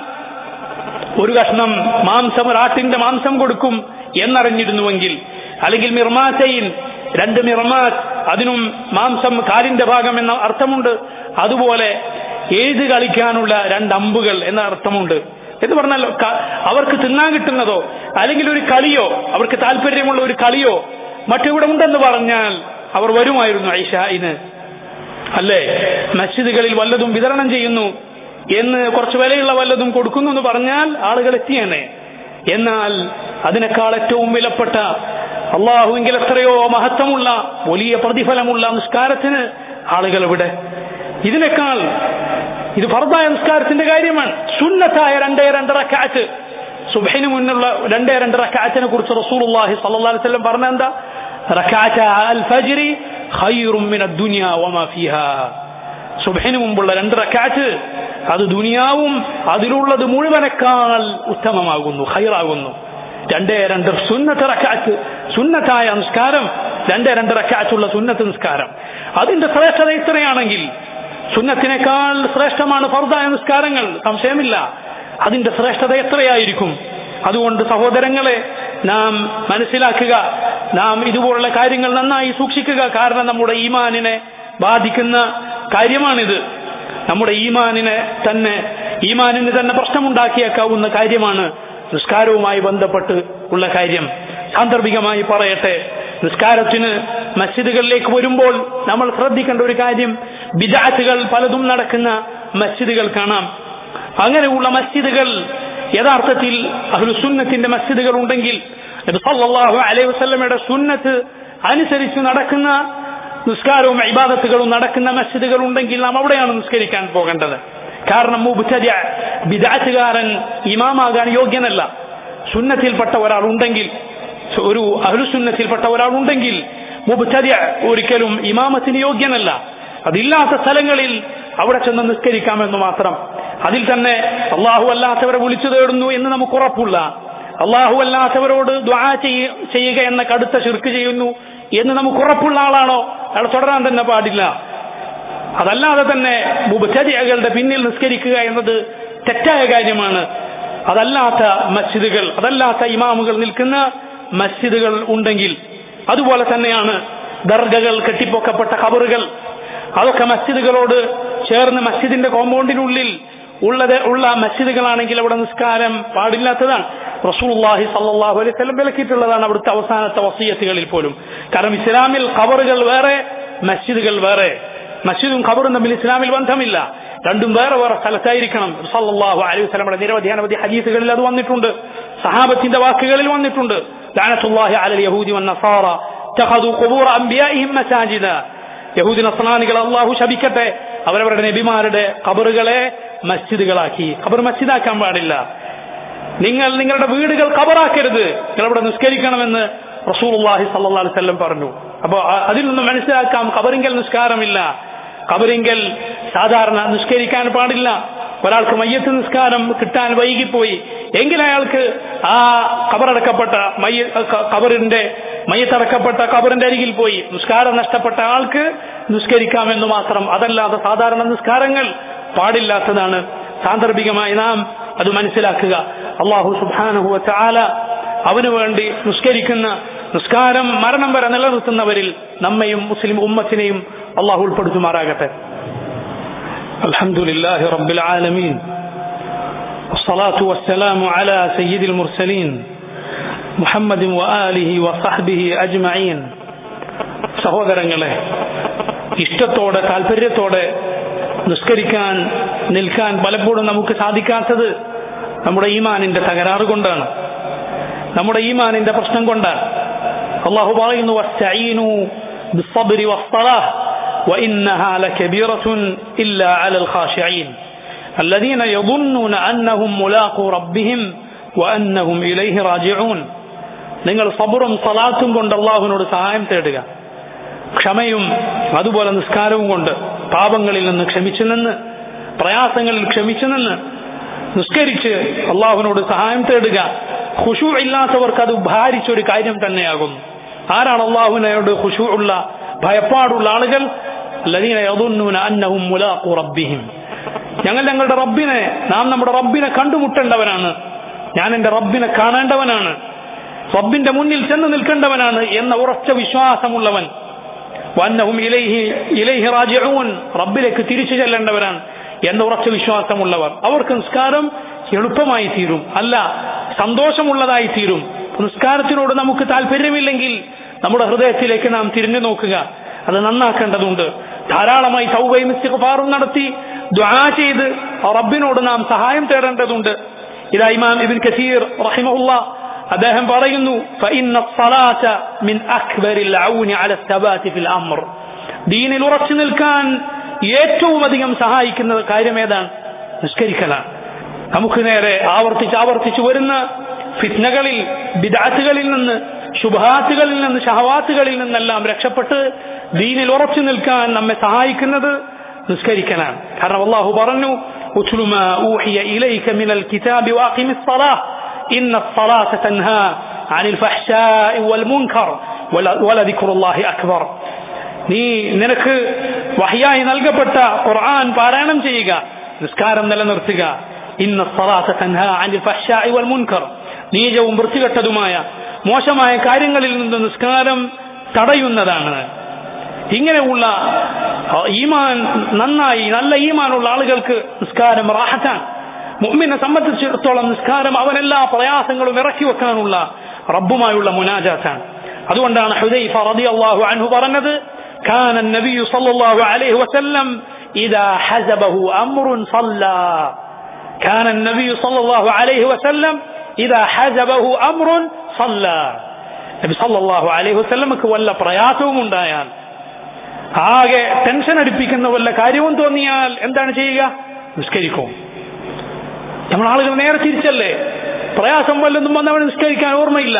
ഒരു കഷ്ണം മാംസം ഒരാട്ടിന്റെ മാംസം കൊടുക്കും എന്നറിഞ്ഞിരുന്നുവെങ്കിൽ അല്ലെങ്കിൽ മിർമാസൈൻ രണ്ട് മിർമാസ് അതിനും മാംസം കാലിന്റെ ഭാഗം എന്ന അർത്ഥമുണ്ട് അതുപോലെ എഴുതി കളിക്കാനുള്ള രണ്ട് അമ്പുകൾ എന്ന അർത്ഥമുണ്ട് എന്ന് പറഞ്ഞാൽ ക- അവർക്ക് തിന്നാൻ കിട്ടുന്നതോ അല്ലെങ്കിൽ ഒരു കളിയോ അവർക്ക് താല്പര്യമുള്ള ഒരു കളിയോ മറ്റിവിടെ ഉണ്ടെന്ന് പറഞ്ഞാൽ അവർ വരുമായിരുന്നു ഐഷായിന് അല്ലേ മസ്ജിദുകളിൽ വല്ലതും വിതരണം ചെയ്യുന്നു എന്ന് കുറച്ച് വിലയുള്ള വല്ലതും കൊടുക്കുന്നു എന്ന് പറഞ്ഞാൽ ആളുകൾ എത്തിയേനെ എന്നാൽ അതിനേക്കാൾ ഏറ്റവും വിലപ്പെട്ട അള്ളാഹുവിങ്കിൽ എത്രയോ മഹത്വമുള്ള വലിയ പ്രതിഫലമുള്ള നിസ്കാരത്തിന് ആളുകൾ ഇവിടെ ഇതിനേക്കാൾ ഇത് ഫർദായ നിസ്കാരത്തിന്റെ കാര്യമാണ് സുന്നത്തായ രണ്ടേ രണ്ടര കാറ്റ് സുബഹിന് മുന്നുള്ള രണ്ടേ രണ്ടര കാറ്റിനെ കുറിച്ച് റസൂലുള്ളാഹി സ്വല്ലല്ലാഹി അലൈഹി വസല്ലം പറഞ്ഞ എന്താ റക്അത അൽ ഫജ്രി ഖൈറും മിന ദുനിയ വമാ ഫീഹാ സുബഹിന് മുമ്പുള്ള രണ്ട് റക്കാറ്റ് അത് ദുനിയാവും അതിലുള്ളത് മുഴുവനേക്കാൾ ഉത്തമമാകുന്നു ഹൈറാകുന്നു രണ്ടേ രണ്ട് സുന്നത്ത് റക്കാറ്റ് സുന്നത്തായ നിസ്കാരം രണ്ടേ രണ്ട് റക്കാറ്റുള്ള സുന്നത്ത് നിസ്കാരം അതിന്റെ ശ്രേഷ്ഠത ഇത്രയാണെങ്കിൽ സുന്നത്തിനേക്കാൾ ശ്രേഷ്ഠമാണ് ഫർദായ നിസ്കാരങ്ങൾ സംശയമില്ല അതിന്റെ ശ്രേഷ്ഠത എത്രയായിരിക്കും അതുകൊണ്ട് സഹോദരങ്ങളെ നാം മനസ്സിലാക്കുക നാം ഇതുപോലുള്ള കാര്യങ്ങൾ നന്നായി സൂക്ഷിക്കുക കാരണം നമ്മുടെ ഈമാനിനെ ബാധിക്കുന്ന കാര്യമാണിത് നമ്മുടെ ഈമാനിനെ തന്നെ ഈമാനിന് തന്നെ പ്രശ്നമുണ്ടാക്കിയേക്കാവുന്ന കാര്യമാണ് നിസ്കാരവുമായി ബന്ധപ്പെട്ട് ഉള്ള കാര്യം സാന്ദർഭികമായി പറയട്ടെ നിസ്കാരത്തിന് മസ്ജിദുകളിലേക്ക് വരുമ്പോൾ നമ്മൾ ശ്രദ്ധിക്കേണ്ട ഒരു കാര്യം ബിദാറ്റുകൾ പലതും നടക്കുന്ന മസ്ജിദുകൾ കാണാം അങ്ങനെയുള്ള മസ്ജിദുകൾ യഥാർത്ഥത്തിൽ അഹ്ലുസുന്നത്തിന്റെ മസ്ജിദുകൾ ഉണ്ടെങ്കിൽ നബി സല്ലല്ലാഹു അലൈഹി വസല്ലമയുടെ സുന്നത്ത് അനുസരിച്ച് നടക്കുന്ന നിസ്കാരവും ഇബാദത്തുകളും നടക്കുന്ന മസ്ജിദുകൾ ഉണ്ടെങ്കിൽ നാം അവിടെയാണ് നിസ്കരിക്കാൻ പോകേണ്ടത് കാരണം മുബ്തദിഅ ബിദഅത്തുകാരൻ ഇമാമാകാൻ യോഗ്യനല്ല സുന്നത്തിൽപ്പെട്ട ഒരാൾ ഉണ്ടെങ്കിൽ ഒരു അഹ്ലുസുന്നത്തിൽപ്പെട്ട ഒരാൾ ഉണ്ടെങ്കിൽ മുബ്തദിഅ ഒരിക്കലും ഇമാമത്തിന് യോഗ്യനല്ല അതില്ലാത്ത സ്ഥലങ്ങളിൽ അവിടെ ചെന്ന് നിസ്കരിക്കാമെന്ന് മാത്രം അതിൽ തന്നെ അള്ളാഹു അല്ലാത്തവരെ വിളിച്ചു തേടുന്നു എന്ന് നമുക്ക് ഉറപ്പുള്ള അള്ളാഹു അല്ലാത്തവരോട് ദ്വാ ചെയ്യ- ചെയ്യുക എന്ന കടുത്ത ശിർക്ക് ചെയ്യുന്നു എന്ന് നമുക്ക് ഉറപ്പുള്ള ആളാണോ അയാൾ തുടരാൻ തന്നെ പാടില്ല അതല്ലാതെ തന്നെ മുബച്ചതികളുടെ പിന്നിൽ നിസ്കരിക്കുക എന്നത് തെറ്റായ കാര്യമാണ് അതല്ലാത്ത മസ്ജിദുകൾ അതല്ലാത്ത ഇമാമുകൾ നിൽക്കുന്ന മസ്ജിദുകൾ ഉണ്ടെങ്കിൽ അതുപോലെ തന്നെയാണ് ദർഗകൾ കെട്ടിപ്പൊക്കപ്പെട്ട ഖബറുകൾ അതൊക്കെ മസ്ജിദുകളോട് ചേർന്ന് മസ്ജിദിന്റെ കോമ്പൗണ്ടിനുള്ളിൽ ഉള്ളത് ഉള്ള മസ്ജിദുകളാണെങ്കിൽ അവിടെ നിസ്കാരം പാടില്ലാത്തതാണ് റസൂലുള്ളാഹി സല്ലല്ലാഹു അലൈഹി വസല്ലം വിലക്കിയിട്ടുള്ളതാണ് അവിടുത്തെ അവസാനത്തെ വസീയത്തുകളിൽ പോലും കാരണം ഇസ്ലാമിൽ ഖബറുകൾ വേറെ മസ്ജിദുകൾ വേറെ മസ്ജിദും ഖബറും തമ്മിൽ ഇസ്ലാമിൽ ബന്ധമില്ല രണ്ടും വേറെ വേറെ സ്ഥലത്തായിരിക്കണം സല്ലല്ലാഹു അലൈഹി വസല്ലമയുടെ നിരവധി അനവധി ഹദീസുകളിൽ അത് വന്നിട്ടുണ്ട് സഹാബത്തിന്റെ വാക്കുകളിൽ വന്നിട്ടുണ്ട് ലഅനത്തുല്ലാഹി അലൽ യഹൂദി വൻ നസാറ തഖദു ഖുബൂർ അംബിയാഇഹിം മസാജിദ യഹൂദി നസ്രാനികൾ അള്ളാഹു ശപിക്കട്ടെ അവരവരുടെ നബിമാരുടെ ഖബറുകളെ മസ്ജിദുകളാക്കി ഖബർ മസ്ജിദാക്കാൻ പാടില്ല നിങ്ങൾ നിങ്ങളുടെ വീടുകൾ ഖബറാക്കരുത് നിങ്ങൾ അവിടെ നിസ്കരിക്കണമെന്ന് റസൂലുള്ളാഹി സല്ലല്ലാഹു അലൈഹി വസല്ലം പറഞ്ഞു അപ്പോൾ അ- അതിൽ നിന്ന് മനസ്സിലാക്കാം ഖബറിങ്കൽ നിസ്കാരമില്ല ഖബറിങ്കൽ സാധാരണ നിസ്കരിക്കാൻ പാടില്ല ഒരാൾക്ക് മയ്യത്ത് നിസ്കാരം കിട്ടാൻ വൈകിപ്പോയി എങ്കിൽ അയാൾക്ക് ആ ഖബറടക്കപ്പെട്ട മയ്യ ഖ- ഖബറിന്റെ മയ്യത്തടക്കപ്പെട്ട ഖബറിന്റെ അരികിൽ പോയി നിസ്കാരം നഷ്ടപ്പെട്ട ആൾക്ക് നിസ്കരിക്കാമെന്ന് മാത്രം അതല്ലാതെ സാധാരണ നിസ്കാരങ്ങൾ പാടില്ലാത്തതാണ് സാന്ദർഭികമായി നാം അത് മനസ്സിലാക്കുക അള്ളാഹു സുബാനഹുവ ചാല അവനു വേണ്ടി നിസ്കരിക്കുന്ന നിസ്കാരം മരണം വരെ നിലനിർത്തുന്നവരിൽ നമ്മയും മുസ്ലിം ഉമ്മത്തിനെയും അള്ളാഹു ഉൾപ്പെടുത്തുമാറാകട്ടെ അൽഹംദുലില്ലാഹി റബ്ബിൽ ആലമീൻ والصلاة والسلام على سيد المرسلين محمد وآله وصحبه أجمعين സഹോദരങ്ങളെ ഇഷ്ടത്തോടെ താല്പര്യത്തോടെ നിസ്കരിക്കാൻ നിൽക്കാൻ പലപ്പോഴും നമുക്ക് സാധിക്കാത്തത് നമ്മുടെ ഈമാനിന്റെ തകരാറ് കൊണ്ടാണ് നമ്മുടെ ഈമാനിന്റെ പ്രശ്നം കൊണ്ടാണ് അള്ളാഹു പറയുന്നു "വസ്തഈനു ബിസ്സബ്രി വസ്സലാഹ് وإنها لكبيرة إلا على الخاشعين الذين يظنون أنهم ملاقو ربهم وأنهم إليه راجعون നിങ്ങൾ സബറും സലാത്തും കൊണ്ട് അള്ളാഹുവിനോട് സഹായം തേടുക ക്ഷമയും അതുപോലെ നിസ്കാരവും കൊണ്ട് പാപങ്ങളിൽ നിന്ന് ക്ഷമിച്ചു നിന്ന് പ്രയാസങ്ങളിൽ ക്ഷമിച്ചു നിന്ന് നിസ്കരിച്ച് അള്ളാഹുവിനോട് സഹായം തേടുക ഖുഷു ഇല്ലാത്തവർക്ക് അത് ഭാരിച്ചൊരു കാര്യം തന്നെയാകുന്നു ആരാണ് അള്ളാഹുവിനോട് ഖുഷു ഉള്ള ഭയപ്പാടുള്ള ആളുകൾ الذين يظنون أنهم ملاقو ربهم ഞങ്ങൾ ഞങ്ങളുടെ റബ്ബിനെ നാം നമ്മുടെ റബ്ബിനെ കണ്ടുമുട്ടേണ്ടവനാണ് ഞാൻ എന്റെ റബ്ബിനെ കാണേണ്ടവനാണ് റബ്ബിന്റെ മുന്നിൽ ചെന്ന് നിൽക്കേണ്ടവനാണ് എന്ന ഉറച്ച വിശ്വാസമുള്ളവൻ വന്നഹും ഇലൈഹി ഇലൈഹി റാജിഊൻ റബ്ബിലേക്ക് തിരിച്ചു ചെല്ലേണ്ടവരാണ് എന്ന ഉറച്ച വിശ്വാസമുള്ളവർ അവർക്ക് നിസ്കാരം എളുപ്പമായി തീരും അല്ല സന്തോഷമുള്ളതായി തീരും നിസ്കാരത്തിനോട് നമുക്ക് താല്പര്യമില്ലെങ്കിൽ നമ്മുടെ ഹൃദയത്തിലേക്ക് നാം തിരിഞ്ഞു നോക്കുക അത് നന്നാക്കേണ്ടതുണ്ട് ധാരാളമായി തൗബയും ഇസ്തിഗ്ഫാറും നടത്തി ദ്വാ ചെയ്ത് റബ്ബിനോട് നാം സഹായം തേടേണ്ടതുണ്ട് ഇതാ ഇമാം ഇബിൻ കസീർ റഹിമഹുല്ല അദ്ദേഹം പറയുന്നു فإن الصلاة من أكبر العون على الثبات في الأمر ദീനിൽ ഉറച്ചു നിൽക്കാൻ ഏറ്റവും അധികം സഹായിക്കുന്ന കാര്യം ഏതാണ് നിസ്കരിക്കലാണ് നമുക്ക് നേരെ ആവർത്തിച്ച് ആവർത്തിച്ച് വരുന്ന ഫിറ്റ്നകളിൽ ബിദാത്തുകളിൽ നിന്ന് ശുഭാത്തുകളിൽ നിന്ന് ഷഹവാത്തുകളിൽ നിന്നെല്ലാം രക്ഷപ്പെട്ട് ദീനിൽ ഉറച്ചു നിൽക്കാൻ നമ്മെ സഹായിക്കുന്നത് നിസ്കരിക്കലാണ് കാരണം അള്ളാഹു പറഞ്ഞു اتل ما أوحي إليك من الكتاب وأقم الصلاة إن الصلاة تنهى عن الفحشاء والمنكر ولذكر الله أكبر നീ നിനക്ക് വഹ്യായി നൽകപ്പെട്ട ഖുർആൻ പാരായണം ചെയ്യുക നിസ്കാരം നിലനിർത്തുക ഇന്ന സ്വലാത്ത തൻഹ അനിൽ ഫഹ്ശാഇ വൽ മുൻകർ നീചവും വൃത്തികെട്ടതുമായ മോശമായ കാര്യങ്ങളിൽ നിന്ന് നിസ്കാരം തടയുന്നതാണ് ഇങ്ങനെയുള്ള ഈമാൻ നന്നായി നല്ല ഈമാനുള്ള ആളുകൾക്ക് നിസ്കാരം റാഹത്താണ് മുഅ്മിനെ സംബന്ധിച്ചിടത്തോളം നിസ്കാരം അവനെല്ലാ പ്രയാസങ്ങളും ഇറക്കി വെക്കാനുള്ള റബ്ബുമായുള്ള മുനാജാത്താണ് അതുകൊണ്ടാണ് ഹുദൈഫ റളിയല്ലാഹു അൻഹു പറഞ്ഞത് كان النبي صلى الله عليه وسلم إذا حزبه أمر صلى كان النبي صلى الله عليه وسلم إذا حزبه أمر صلى നബി സല്ലല്ലാഹു അലൈഹി വസല്ലമക്ക് വല്ല പ്രയാസവും ഉണ്ടായാൽ ആകെ ടെൻഷൻ അടിപ്പിക്കുന്ന വല്ല കാര്യവും തോന്നിയാൽ എന്താണ് ചെയ്യുക നിസ്കരിക്കും നമ്മൾ ആളുകൾ നേരെ തിരിച്ചല്ലേ പ്രയാസം വല്ലതും വന്നവൻ നിസ്കരിക്കാൻ ഓർമ്മയില്ല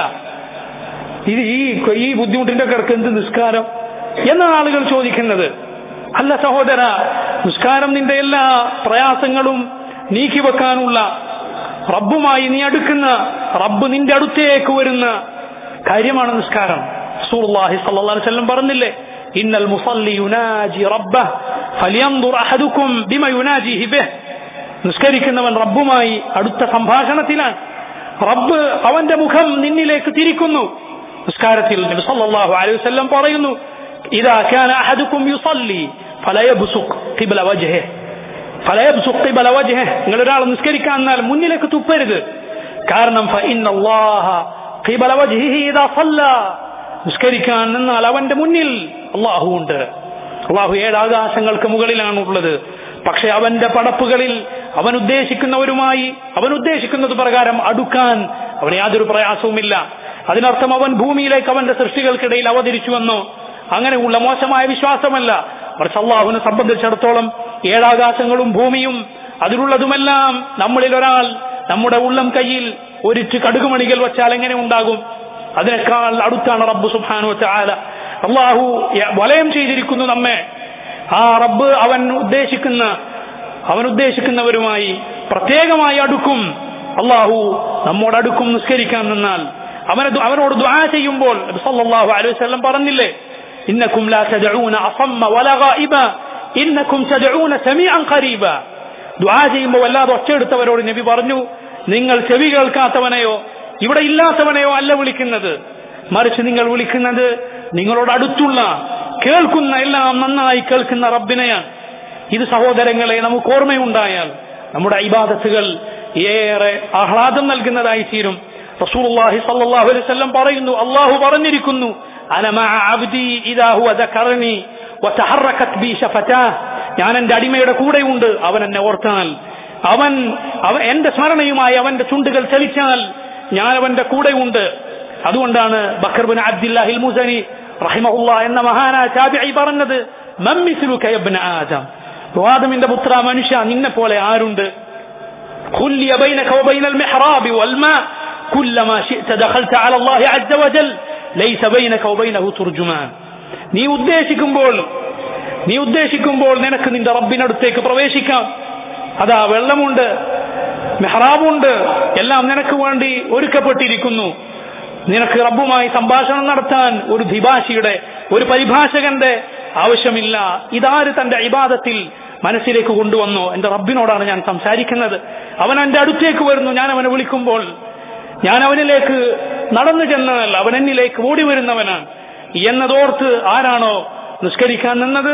ഇത് ഈ ഈ ബുദ്ധിമുട്ടിന്റെ കിടക്ക് എന്ത് നിസ്കാരം എന്നാണ് ആളുകൾ ചോദിക്കുന്നത് അല്ല സഹോദര നിസ്കാരം നിന്റെ എല്ലാ പ്രയാസങ്ങളും നീക്കിവെക്കാനുള്ള റബ്ബുമായി നീ അടുക്കുന്ന റബ്ബ് നിന്റെ അടുത്തേക്ക് വരുന്ന കാര്യമാണ് നിസ്കാരം റസൂലുള്ളാഹി സ്വല്ലല്ലാഹു അലൈഹി വസല്ലം പറഞ്ഞില്ലേ ഇന്നൽ മുസല്ലി യുനാജി റബ്ബഹ് ഫലിയൻദുർ അഹദുക്കും ബിമ യുനാജിഹി ബിഹ് നിസ്കരിക്കുന്നവൻ റബ്ബുമായി അടുത്ത സംഭാഷണത്തിലാണ് റബ്ബ് അവന്റെ മുഖം നിന്നിലേക്ക് തിരിക്കുന്നു നിസ്കാരത്തിൽ നബി സല്ലല്ലാഹു അലൈഹി വസല്ലം പറയുന്നു ഇദാ കാന അഹദുക്കും യുസല്ലി ഫലയബ്സുഖ് ഖിബ്ല വജ്ഹിഹി ഫലയബ്സുഖ് ഖിബ്ല വജ്ഹിഹി നിങ്ങൾ ഒരാൾ നിസ്കരിക്കാൻ എന്നാൽ മുന്നിലേക്ക് തുപ്പരുത് കാരണം ഫഇന്നല്ലാഹ ഖിബ്ല വജ്ഹിഹി ഇദാ സല്ല നിസ്കരിക്കാൻ നിന്നാൽ അവന്റെ മുന്നിൽ അള്ളാഹു ഉണ്ട് അള്ളാഹു ഏഴ് ആകാശങ്ങൾക്ക് മുകളിലാണുള്ളത് പക്ഷെ അവന്റെ പടപ്പുകളിൽ അവൻ ഉദ്ദേശിക്കുന്നവരുമായി അവൻ ഉദ്ദേശിക്കുന്നത് പ്രകാരം അടുക്കാൻ അവന് യാതൊരു പ്രയാസവുമില്ല അതിനർത്ഥം അവൻ ഭൂമിയിലേക്ക് അവന്റെ സൃഷ്ടികൾക്കിടയിൽ അവതരിച്ചുവെന്നോ അങ്ങനെയുള്ള മോശമായ വിശ്വാസമല്ല മറിച്ച് അള്ളാഹുവിനെ സംബന്ധിച്ചിടത്തോളം ഏഴാകാശങ്ങളും ഭൂമിയും അതിലുള്ളതുമെല്ലാം നമ്മളിൽ ഒരാൾ നമ്മുടെ ഉള്ളം കയ്യിൽ ഒരിറ്റ് കടുകുമണികൾ വെച്ചാൽ എങ്ങനെ ഉണ്ടാകും അതിനേക്കാൾ അടുത്താണ് റബ്ബ് സുബാനു ചാല അള്ളാഹു വലയം ചെയ്തിരിക്കുന്നു നമ്മെ ആ റബ്ബ് അവൻ ഉദ്ദേശിക്കുന്ന അവൻ ഉദ്ദേശിക്കുന്നവരുമായി പ്രത്യേകമായി അടുക്കും അള്ളാഹു നമ്മോട് അടുക്കും നിസ്കരിക്കാൻ നിന്നാൽ അവനെ അവനോട് ദ്വാ ചെയ്യുമ്പോൾ സല്ലല്ലാഹു അലൈഹി വസല്ലം പറഞ്ഞില്ലേ ഇന്നക്കും ലാ തദഊന അസമ്മ വല ഗായിബ ഇന്നക്കും തദഊന സമീഅൻ ഖരീബ ദ്വാ ചെയ്യുമ്പോൾ വല്ലാതെ ഒച്ചയെടുത്തവരോട് നബി പറഞ്ഞു നിങ്ങൾ ചെവി കേൾക്കാത്തവനെയോ ഇവിടെ ഇല്ലാത്തവനെയോ അല്ല വിളിക്കുന്നത് മറിച്ച് നിങ്ങൾ വിളിക്കുന്നത് നിങ്ങളോട് അടുത്തുള്ള കേൾക്കുന്ന എല്ലാം നന്നായി കേൾക്കുന്ന റബ്ബിനെയാണ് ഇത് സഹോദരങ്ങളെ നമുക്ക് ഓർമ്മയുണ്ടായാൽ നമ്മുടെ ഇബാദത്തുകൾ ഏറെ ആഹ്ലാദം നൽകുന്നതായി തീരും റസൂലുള്ളാഹി സ്വല്ലല്ലാഹു അലൈഹി വസല്ലം പറയുന്നു അല്ലാഹു പറഞ്ഞിരിക്കുന്നു അന മഅ അബ്ദി ഇദാ ഹുവ ദക്കറനി വതഹറക്കത് ബി ശഫതാഹ് ഞാൻ എൻ്റെ അടിമയുടെ കൂടെയുണ്ട് അവൻ എന്നെ ഓർത്താൽ അവൻ അവൻ എന്റെ സ്മരണയുമായി അവന്റെ ചുണ്ടുകൾ ചലിച്ചാൽ ഞാൻ അവന്റെ കൂടെയുണ്ട് അതുകൊണ്ടാണ് ബക്കർ ബിൻ അബ്ദുല്ലാഹിൽ മുസനി റഹിമഹുല്ല എന്ന മഹാനായ ചാബിഐ പറഞ്ഞത് മമ്മിസ്ലുക യബ്ന ആദം ആദമിന്റെ പുത്ര മനുഷ്യ നിന്നെ പോലെ ആരുണ്ട് خلي بينك وبين المحراب والماء كلما شئت دخلت على الله عز وجل ليس بينك وبينه ترجمان നീ ഉദ്ദേശിക്കുമ്പോൾ നീ ഉദ്ദേശിക്കുമ്പോൾ നിനക്ക് നിന്റെ റബ്ബിനടുത്തേക്ക് പ്രവേശിക്കാം അതാ വെള്ളമുണ്ട് മെഹ്റാബുണ്ട് എല്ലാം നിനക്ക് വേണ്ടി ഒരുക്കപ്പെട്ടിരിക്കുന്നു നിനക്ക് റബ്ബുമായി സംഭാഷണം നടത്താൻ ഒരു ധിഭാഷിയുടെ ഒരു പരിഭാഷകന്റെ ആവശ്യമില്ല ഇതാര് തന്റെ ഇബാദത്തിൽ മനസ്സിലേക്ക് കൊണ്ടുവന്നു എന്റെ റബ്ബിനോടാണ് ഞാൻ സംസാരിക്കുന്നത് അവൻ എന്റെ അടുത്തേക്ക് വരുന്നു ഞാൻ അവനെ വിളിക്കുമ്പോൾ ഞാൻ അവനിലേക്ക് നടന്നു ചെന്നാൽ അവൻ എന്നിലേക്ക് ഓടി വരുന്നവനാണ് എന്നതോർത്ത് ആരാണോ നിസ്കരിക്കാൻ നിന്നത്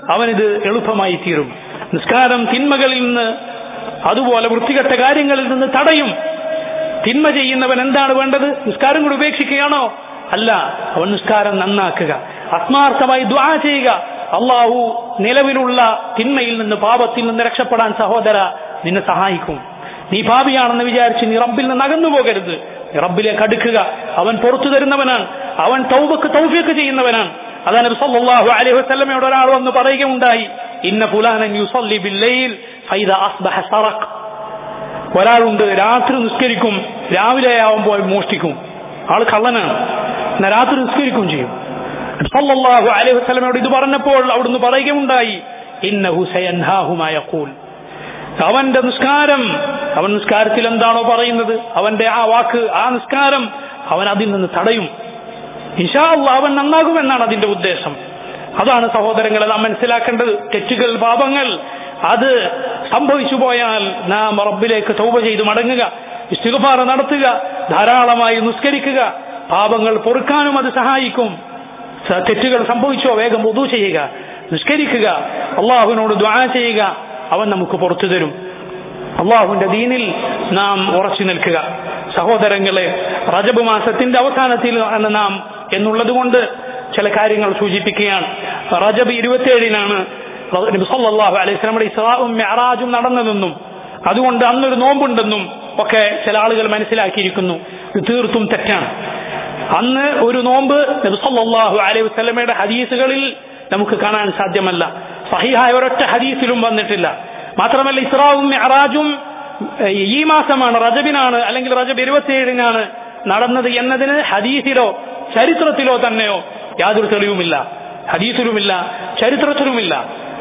അവനിത് എളുപ്പമായി തീരും നിസ്കാരം തിന്മകളിൽ നിന്ന് അതുപോലെ വൃത്തികെട്ട കാര്യങ്ങളിൽ നിന്ന് തടയും തിന്മ ചെയ്യുന്നവൻ എന്താണ് വേണ്ടത് നിസ്കാരം കൂടി ഉപേക്ഷിക്കുകയാണോ അല്ല അവൻ നിസ്കാരം നന്നാക്കുക ആത്മാർത്ഥമായി ദ്വാ ചെയ്യുക അള്ളാഹു നിലവിലുള്ള തിന്മയിൽ നിന്ന് പാപത്തിൽ നിന്ന് രക്ഷപ്പെടാൻ സഹോദര നിന്നെ സഹായിക്കും നീ പാപിയാണെന്ന് വിചാരിച്ച് നീ റബ്ബിൽ നിന്ന് അകന്നു പോകരുത് നീ റബ്ബിലേക്ക് അടുക്കുക അവൻ പുറത്തു തരുന്നവനാണ് അവൻ തൗബക്ക് തൗഫിയൊക്കെ ചെയ്യുന്നവനാണ് അതാണ് നബി സല്ലല്ലാഹു അലൈഹി വസല്ലമയോട് ഒരാൾ വന്ന് പറയുകയുണ്ടായി ഇന്ന ഫുലാനൻ യുസല്ലി ബില്ലൈൽ ഫൈദ അസ്ബഹ സറഖ് ഒരാളുണ്ട് രാത്രി നിസ്കരിക്കും രാവിലെ ആവുമ്പോൾ മോഷ്ടിക്കും ആള് കള്ളനാണ് എന്നാൽ രാത്രി നിസ്കരിക്കും ചെയ്യും സല്ലല്ലാഹു അലൈഹി വസല്ലമയോട് ഇത് പറഞ്ഞപ്പോൾ അവിടുന്ന് പറയുകയുണ്ടായി ഇന്നഹു സയൻഹാഹു മാ യഖൂൽ അവന്റെ നിസ്കാരം അവൻ നിസ്കാരത്തിൽ എന്താണോ പറയുന്നത് അവന്റെ ആ വാക്ക് ആ നിസ്കാരം അവൻ അതിൽ നിന്ന് തടയും ഇൻഷാ അള്ളാഹ് അവൻ നന്നാകുമെന്നാണ് അതിന്റെ ഉദ്ദേശം അതാണ് സഹോദരങ്ങളെ നാം മനസ്സിലാക്കേണ്ടത് തെറ്റുകൾ പാപങ്ങൾ അത് സംഭവിച്ചു പോയാൽ നാം റബ്ബിലേക്ക് തൗബ ചെയ്ത് മടങ്ങുക ഇസ്തിഗ്ഫാർ നടത്തുക ധാരാളമായി നിസ്കരിക്കുക പാപങ്ങൾ പൊറുക്കാനും അത് സഹായിക്കും സ- തെറ്റുകൾ സംഭവിച്ചോ വേഗം ഉദു ചെയ്യുക നിസ്കരിക്കുക അള്ളാഹുവിനോട് ദ്വാ ചെയ്യുക അവൻ നമുക്ക് പുറത്തു തരും അള്ളാഹുവിന്റെ ദീനിൽ നാം ഉറച്ചു നിൽക്കുക സഹോദരങ്ങളെ റജബ് മാസത്തിന്റെ അവസാനത്തിൽ ആണ് നാം എന്നുള്ളത് കൊണ്ട് ചില കാര്യങ്ങൾ സൂചിപ്പിക്കുകയാണ് റജബ് ഇരുപത്തിയേഴിനാണ് നബി സല്ലല്ലാഹു അലൈഹി വസല്ലമയുടെ ഇസ്രാഉം മിഅറാജും നടന്നതെന്നും അതുകൊണ്ട് അന്നൊരു നോമ്പുണ്ടെന്നും ഒക്കെ ചില ആളുകൾ മനസ്സിലാക്കിയിരിക്കുന്നു ഇത് തീർത്തും തെറ്റാണ് അന്ന് ഒരു നോമ്പ് നബി സല്ലല്ലാഹു അലൈഹി വസല്ലമയുടെ ഹദീസുകളിൽ നമുക്ക് കാണാൻ സാധ്യമല്ല സഹിഹായ ഒരൊറ്റ ഹദീസിലും വന്നിട്ടില്ല മാത്രമല്ല ഇസ്രാവും മിഅറാജും ഏഹ്, ഈ മാസമാണ് റജബിനാണ് അല്ലെങ്കിൽ റജബ് ഇരുപത്തിയേഴിനാണ് നടന്നത് എന്നതിന് ഹദീസിലോ ചരിത്രത്തിലോ തന്നെയോ യാതൊരു തെളിവുമില്ല ഹദീസിലുമില്ല ചരിത്രത്തിലുമില്ല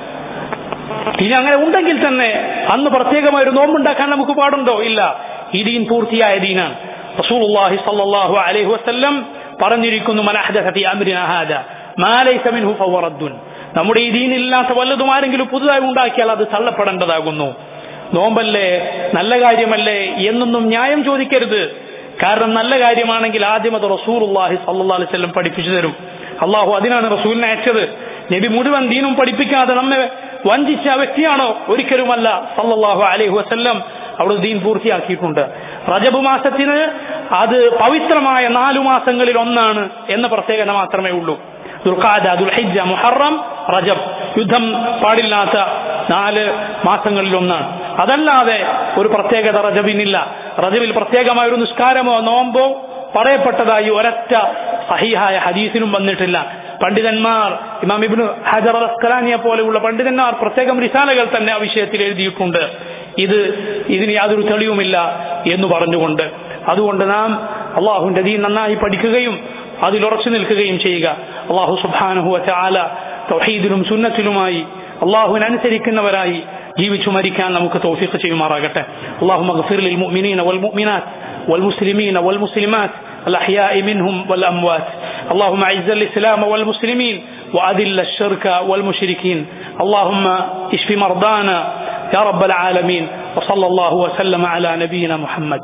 ഇനി അങ്ങനെ ഉണ്ടെങ്കിൽ തന്നെ അന്ന് പ്രത്യേകമായ ഒരു നോമ്പുണ്ടാക്കാൻ നമുക്ക് പാടുണ്ടോ ഇല്ല ഈ ദീൻ പൂർത്തിയായ ദീനാണ് റസൂലുള്ളാഹി സ്വല്ലല്ലാഹു അലൈഹി വസല്ലം പറഞ്ഞിരിക്കുന്നു മൻ അഹ്ദസ ഫീ അംരിനാ ഹാദാ മാ ലൈസ മിൻഹു ഫഹുവ റദ്ദുൻ നമ്മുടെ ഈ ദീനില്ലാത്ത വല്ലതും ആരെങ്കിലും പുതുതായി ഉണ്ടാക്കിയാൽ അത് തള്ളപ്പെടേണ്ടതാകുന്നു നോമ്പല്ലേ നല്ല കാര്യമല്ലേ എന്നൊന്നും ന്യായം ചോദിക്കരുത് കാരണം നല്ല കാര്യമാണെങ്കിൽ ആദ്യം അത് റസൂലുള്ളാഹി സ്വല്ലല്ലാഹു അലൈഹി വസല്ലം പഠിപ്പിച്ചു തരും അള്ളാഹു അതിനാണ് റസൂലിനെ അയച്ചത് നബി മുഴുവൻ ദീനും പഠിപ്പിക്കാതെ നമ്മെ വഞ്ചിച്ച വ്യക്തിയാണോ ഒരിക്കലുമല്ല സല്ലല്ലാഹു അലൈഹി വസല്ലം അവിടെ ദീൻ പൂർത്തിയാക്കിയിട്ടുണ്ട് റജബ് മാസത്തിന് അത് പവിത്രമായ നാലു മാസങ്ങളിൽ ഒന്നാണ് എന്ന പ്രത്യേകത മാത്രമേ ഉള്ളൂ ദുൽഖാദ ദുൽഹിജ്ജ മുഹറം റജബ് യുദ്ധം പാടില്ലാത്ത നാല് മാസങ്ങളിൽ ഒന്നാണ് അതല്ലാതെ ഒരു പ്രത്യേകത റജബിനില്ല റജബിൽ പ്രത്യേകമായ ഒരു നിസ്കാരമോ നോമ്പോ പറയപ്പെട്ടതായി ഒരൊറ്റ സഹിഹായ ഹദീസിനും വന്നിട്ടില്ല പണ്ഡിതന്മാർ ഇമാം ഇബ്നു ഹജർ അൽ അസ്കലാനിയെ പോലെയുള്ള പണ്ഡിതന്മാർ പ്രത്യേകം റിസാലകൾ തന്നെ ആ വിഷയത്തിൽ എഴുതിയിട്ടുണ്ട് ഇത് ഇതിന് യാതൊരു തെളിവുമില്ല എന്ന് പറഞ്ഞുകൊണ്ട് അതുകൊണ്ട് നാം അള്ളാഹുവിന്റെ ദീൻ നന്നായി പഠിക്കുകയും അതിൽ ഉറച്ചു നിൽക്കുകയും ചെയ്യുക അള്ളാഹു സുബാനുഹുവ ചാല തൗഹീദിലും സുന്നത്തിലുമായി അള്ളാഹുവിനനുസരിക്കുന്നവരായി ജീവിച്ചു മരിക്കാൻ നമുക്ക് തൗഫീഖ് ചെയ്യുമാറാകട്ടെ അള്ളാഹു മഗ്ഫിർ ലിൽ മുഅ്മിനീന വൽ മുഅ്മിനാത്ത് والمسلمين والمسلمات الأحياء منهم والأموات اللهم أعز الإسلام والمسلمين وأذل الشرك والمشركين اللهم اشف مرضانا يا رب العالمين وصلى الله وسلم على نبينا محمد